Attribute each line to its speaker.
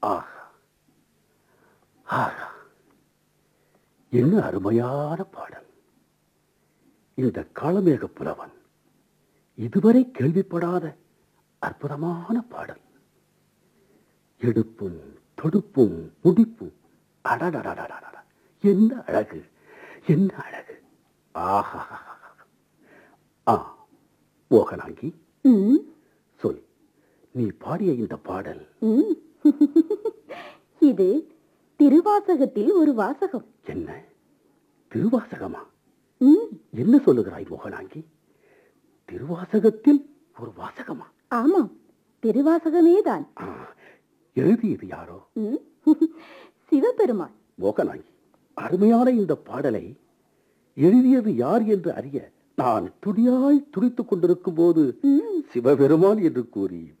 Speaker 1: ஆஹா ஆஹா என்ன அருமையான பாடல் இந்த காளமேக புலவன் இதுவரை கேள்விப்படாத அற்புதமான பாடல் எடுப்பும் தொடுப்பும் முடிப்பும் அடடடடடட என்ன அழகு என்ன அழகு ஆஹா ஆ மோகனாங்கி
Speaker 2: ம்,
Speaker 1: சொல் நீ பாடிய இந்த பாடல்
Speaker 2: ம். இது திருவாசகத்தில் ஒரு வாசகம்
Speaker 1: என்ன திருவாசகமா
Speaker 2: ம்,
Speaker 1: என்ன சொல்லுகிறாய் மோகனாங்கி திருவாசகத்தில் ஒரு வாசகமா
Speaker 2: ஆமாம் திருவாசகமேதான்
Speaker 1: ஆ, எழுதியது யாரோ
Speaker 2: ம், சிவபெருமான்
Speaker 1: மோகனாங்கி அருமையான இந்த பாடலை எழுதியது யார் என்று அறிய நான் துடியாய் துடித்துக் கொண்டிருக்கும் போது
Speaker 2: ம்,
Speaker 1: சிவபெருமான் என்று கூறி